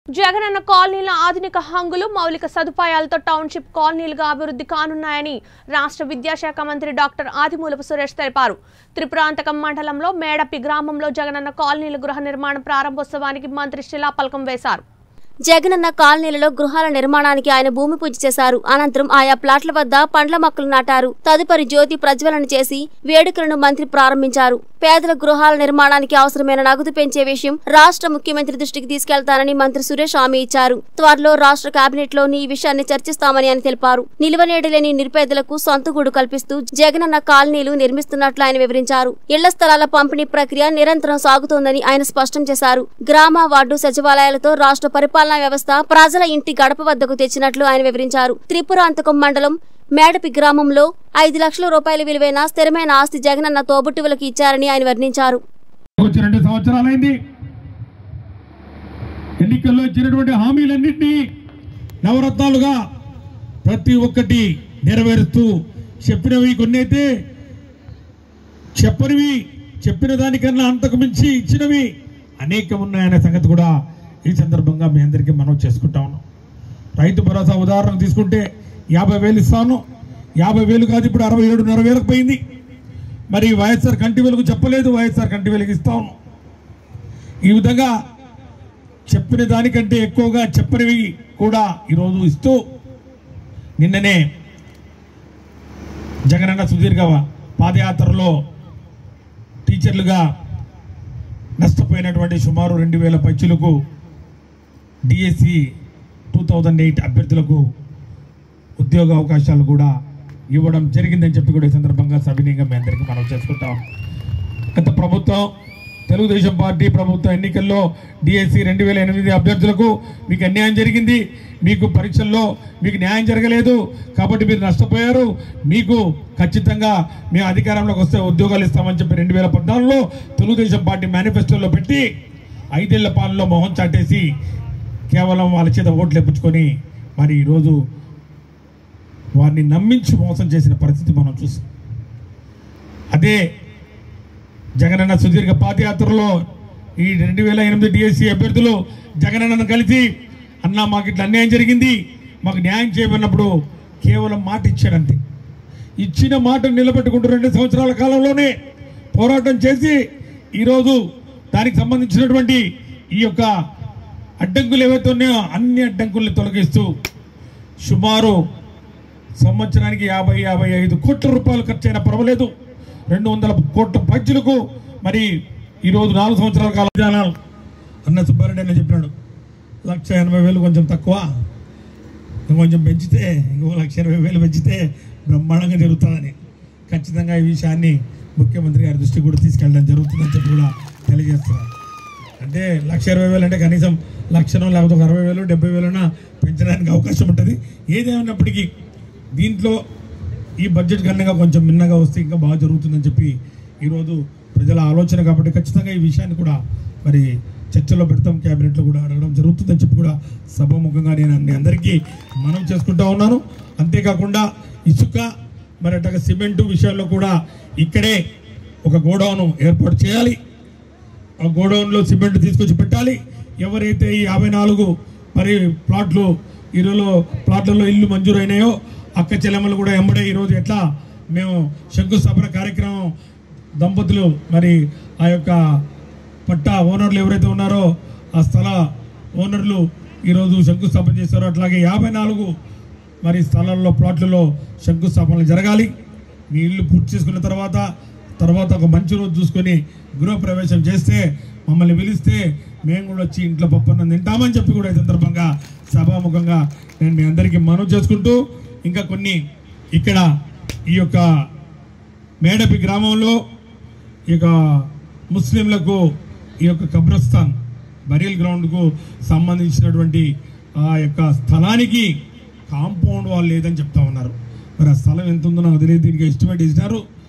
జగనన్న కాలనీల ఆధునిక హంగులు మౌలిక సదుపాయాలతో టౌన్షిప్ కాలనీలుగా అభివృద్ధి కానున్నాయని రాష్ట్ర విద్యాశాఖ మంత్రి డాక్టర్ ఆదిమూలపు సురేష్ తెలిపారు త్రిపురాంతకం మండలంలో మేడపి గ్రామంలో జగనన్న కాలనీల గృహ నిర్మాణ ప్రారంభోత్సవానికి మంత్రి శిలాపలకం వేశారు జగనన్న కాలనీలలో గృహాల నిర్మాణానికి ఆయన భూమి పూజ చేశారు అనంతరం ఆయా ప్లాట్ల వద్ద పండ్ల మొక్కలు నాటారు తదుపరి జ్యోతి ప్రజ్వలన చేసి వేడుకలను మంత్రి ప్రారంభించారు పేదల గృహాల నిర్మాణానికి అవసరమైన నగదు పెంచే విషయం రాష్ట్ర ముఖ్యమంత్రి దృష్టికి తీసుకెళ్తానని మంత్రి సురేష్ హామీ ఇచ్చారు త్వరలో రాష్ట్ర కేబినెట్ లోని ఈ విషయాన్ని చర్చిస్తామని ఆయన తెలిపారు నిల్వనేడు లేని నిరుపేదలకు సొంత గూడు కల్పిస్తూ జగనన్న కాలనీలు నిర్మిస్తున్నట్లు ఆయన వివరించారు ఇళ్ల స్థలాల పంపిణీ ప్రక్రియ నిరంతరం సాగుతోందని ఆయన స్పష్టం చేశారు గ్రామ వార్డు సచివాలయాలతో రాష్ట్ర పరిపాలనా వ్యవస్థ ప్రజల ఇంటి గడప వద్దకు తెచ్చినట్లు ఆయన వివరించారు త్రిపురాంతకం మండలం మేడపి గ్రామంలో ఐదు లక్షల రూపాయల విలువైన స్థిరమైన ఆస్తి జగనన్న తోబుట్టువులకు ఇచ్చారని ఆయన వర్ణించారు వచ్చి రెండు సంవత్సరాలైంది ఎన్నికల్లో ఇచ్చినటువంటి హామీలన్నింటినీ నవరత్నాలుగా ప్రతి ఒక్కటి నెరవేరుస్తూ చెప్పినవి కొన్ని అయితే చెప్పనివి చెప్పిన దానికన్నా అంతకు మించి ఇచ్చినవి అనేకం ఉన్నాయనే సంగతి కూడా ఈ సందర్భంగా మీ అందరికీ మనం చేసుకుంటా ఉన్నాం రైతు భరోసా ఉదాహరణ తీసుకుంటే యాభై వేలు ఇస్తాను యాభై వేలు కాదు ఇప్పుడు అరవై ఏడున్నర వేలకు పోయింది మరి వైఎస్ఆర్ కంటి వెలుగు చెప్పలేదు వైఎస్ఆర్ కంటి వెలుగు ఇస్తాం ఈ విధంగా చెప్పిన దానికంటే ఎక్కువగా చెప్పనివి కూడా ఈరోజు ఇస్తూ నిన్ననే జగనన్న సుదీర్ఘ పాదయాత్రలో టీచర్లుగా నష్టపోయినటువంటి సుమారు రెండు వేల పైచులకు డిఎస్సి టూ థౌజండ్ ఎయిట్ అభ్యర్థులకు ఉద్యోగ అవకాశాలు కూడా ఇవ్వడం జరిగిందని చెప్పి కూడా ఈ సందర్భంగా సవినీయంగా మీ అందరికీ మనం చేసుకుంటాం గత ప్రభుత్వం తెలుగుదేశం పార్టీ ప్రభుత్వ ఎన్నికల్లో డిఎస్సి రెండు వేల ఎనిమిది అభ్యర్థులకు మీకు అన్యాయం జరిగింది మీకు పరీక్షల్లో మీకు న్యాయం జరగలేదు కాబట్టి మీరు నష్టపోయారు మీకు ఖచ్చితంగా మేము అధికారంలోకి వస్తే ఉద్యోగాలు ఇస్తామని చెప్పి రెండు వేల పద్నాలుగులో తెలుగుదేశం పార్టీ మేనిఫెస్టోలో పెట్టి ఐదేళ్ల పాలనలో మొహం చాటేసి కేవలం వాళ్ళ చేత ఓట్లు ఎప్పించుకొని మరి ఈరోజు వారిని నమ్మించి మోసం చేసిన పరిస్థితి మనం చూసాం అదే జగనన్న సుదీర్ఘ పాదయాత్రలో ఈ రెండు వేల ఎనిమిది డిఎస్సి అభ్యర్థులు జగనన్నను కలిసి అన్న మాకు ఇట్లా అన్యాయం జరిగింది మాకు న్యాయం చేయమన్నప్పుడు కేవలం మాట ఇచ్చాడంతే ఇచ్చిన మాట నిలబెట్టుకుంటూ రెండు సంవత్సరాల కాలంలోనే పోరాటం చేసి ఈరోజు దానికి సంబంధించినటువంటి ఈ యొక్క అడ్డంకులు ఏవైతే ఉన్నాయో అన్ని అడ్డంకుల్ని తొలగిస్తూ సుమారు సంవత్సరానికి యాభై యాభై ఐదు కోట్ల రూపాయలు ఖర్చు అయినా పర్వాలేదు రెండు వందల కోట్ల పైచులకు మరి ఈరోజు నాలుగు సంవత్సరాల కాల విధానాలు అన్న సుబ్బారెడ్డి అని చెప్పినాడు లక్ష ఎనభై వేలు కొంచెం తక్కువ ఇంకొంచెం పెంచితే ఇంకో లక్ష ఇరవై వేలు పెంచితే బ్రహ్మాండంగా జరుగుతుందని ఖచ్చితంగా ఈ విషయాన్ని ముఖ్యమంత్రి గారి దృష్టికి కూడా తీసుకెళ్ళడం జరుగుతుందని చెప్పి కూడా తెలియజేస్తున్నారు అంటే లక్ష ఇరవై వేలు అంటే కనీసం లక్షనో లేకపోతే ఒక అరవై వేలు డెబ్బై వేలైనా పెంచడానికి అవకాశం ఉంటుంది ఏదేమైనప్పటికీ దీంట్లో ఈ బడ్జెట్ కన్నా కొంచెం మిన్నగా వస్తే ఇంకా బాగా జరుగుతుందని చెప్పి ఈరోజు ప్రజల ఆలోచన కాబట్టి ఖచ్చితంగా ఈ విషయాన్ని కూడా మరి చర్చలో పెడతాం క్యాబినెట్లో కూడా అడగడం జరుగుతుందని చెప్పి కూడా సభాముఖంగా నేను మీ అందరికీ మనం చేసుకుంటా ఉన్నాను అంతేకాకుండా ఇసుక మరి అట్లాగే సిమెంటు విషయాల్లో కూడా ఇక్కడే ఒక గోడౌన్ ఏర్పాటు చేయాలి ఆ గోడౌన్లో సిమెంట్ తీసుకొచ్చి పెట్టాలి ఎవరైతే ఈ యాభై నాలుగు మరి ప్లాట్లు ఈరోజు ప్లాట్లలో ఇల్లు మంజూరైనాయో అక్క చెల్లెమ్మలు కూడా ఎంబడే ఈరోజు ఎట్లా మేము శంకుస్థాపన కార్యక్రమం దంపతులు మరి ఆ యొక్క పట్టా ఓనర్లు ఎవరైతే ఉన్నారో ఆ స్థల ఓనర్లు ఈరోజు శంకుస్థాపన చేశారో అట్లాగే యాభై నాలుగు మరి స్థలాల్లో ప్లాట్లలో శంకుస్థాపనలు జరగాలి మీ ఇల్లు పూర్తి చేసుకున్న తర్వాత తర్వాత ఒక మంచి రోజు చూసుకొని గృహప్రవేశం చేస్తే మమ్మల్ని పిలిస్తే మేము కూడా వచ్చి ఇంట్లో పప్పన్నం తింటామని చెప్పి కూడా ఈ సందర్భంగా సభాముఖంగా నేను మీ అందరికీ మనవి చేసుకుంటూ ఇంకా కొన్ని ఇక్కడ ఈ యొక్క మేడపి గ్రామంలో ఈ యొక్క ముస్లింలకు ఈ యొక్క కబ్రస్థాన్ బరియల్ గ్రౌండ్కు సంబంధించినటువంటి ఆ యొక్క స్థలానికి కాంపౌండ్ వాళ్ళు లేదని చెప్తా ఉన్నారు మరి ఆ స్థలం ఎంత ఉందో నాకు తెలియదు దీనికి ఎస్టిమేట్ ఇచ్చినారు